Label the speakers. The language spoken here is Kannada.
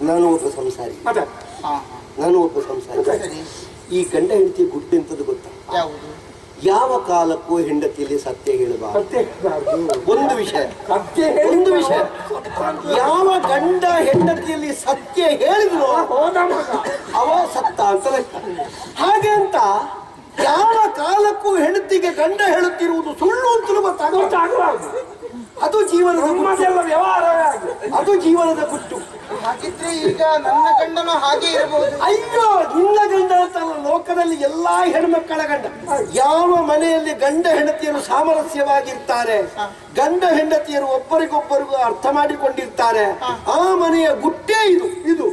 Speaker 1: ನಾನು ಒಬ್ಬ ಸಂಸಾರಿ
Speaker 2: ಮತ್ತೆ
Speaker 3: ಹಾ
Speaker 1: ನಾನು ಒಬ್ಬ ಸಂಸಾರಿ
Speaker 3: ಸರಿ
Speaker 1: ಈ ಗಂಡ ಹೆಂಡತಿ ಗುಟ್ಟು ಎಂತದ್ದು ಗೊತ್ತಾ
Speaker 3: ಯಾವುದು
Speaker 1: ಯಾವ ಕಾಲಕ್ಕೂ ಹೆಂಡತಿಯಲ್ಲಿ ಸತ್ಯ ಹೇಳಬಾರದು
Speaker 2: ಸತ್ಯ ಹೇಳ್ಬಾರ್ದು.
Speaker 1: ಒಂದು ವಿಷಯ
Speaker 2: ಸತ್ಯ ಹೇಳಿ
Speaker 1: ಒಂದು ವಿಷಯ ಯಾವ ಗಂಡ ಹೆಂಡತಿಯಲ್ಲಿ ಸತ್ಯ ಹೇಳಿದ್ರು
Speaker 2: ಹೋದ ಮಗ
Speaker 1: ಅವ ಸತ್ತ ಅಂತ ಲೆಕ್ಕ ಹಾಗೆ ಅಂತ ಯಾವ ಕಾಲಕ್ಕೂ ಹೆಂಡತಿಗೆ ಗಂಡ ಹೇಳುತ್ತಿರುವುದು ಸುಳ್ಳು ಅಂತಲೂ ಗೊತ್ತಾಗ
Speaker 2: ಗೊತ್ತಾಗಬಾರ್ದು
Speaker 1: ಅದು ಜೀವನದ ಗುಟ್ಟು.
Speaker 2: ನಮ್ಮದೆಲ್ಲ ವ್ಯವಹಾರವೇ ಆಗಿದೆ
Speaker 1: ಅದು ಜೀವನದ ಗುಟ್ಟು
Speaker 3: ಹಾಗಿದ್ರೆ ಈಗ ನನ್ನ ಗಂಡನು ಹಾಗೆ ಇರಬಹುದು
Speaker 1: ಅಯ್ಯೋ ನಿನ್ನ ಗಂಡ ಅಂತಲ್ಲ ಲೋಕದಲ್ಲಿ ಎಲ್ಲಾ ಹೆಣ್ಮಕ್ಕಳ ಗಂಡ ಯಾವ ಮನೆಯಲ್ಲಿ ಗಂಡ ಹೆಂಡತಿಯರು ಸಾಮರಸ್ಯವಾಗಿರ್ತಾರೆ ಗಂಡ ಹೆಂಡತಿಯರು ಒಬ್ಬರಿಗೊಬ್ಬರಿಗೂ ಅರ್ಥ ಮಾಡಿಕೊಂಡಿರ್ತಾರೆ ಆ ಮನೆಯ ಗುಟ್ಟೇ ಇದು ಇದು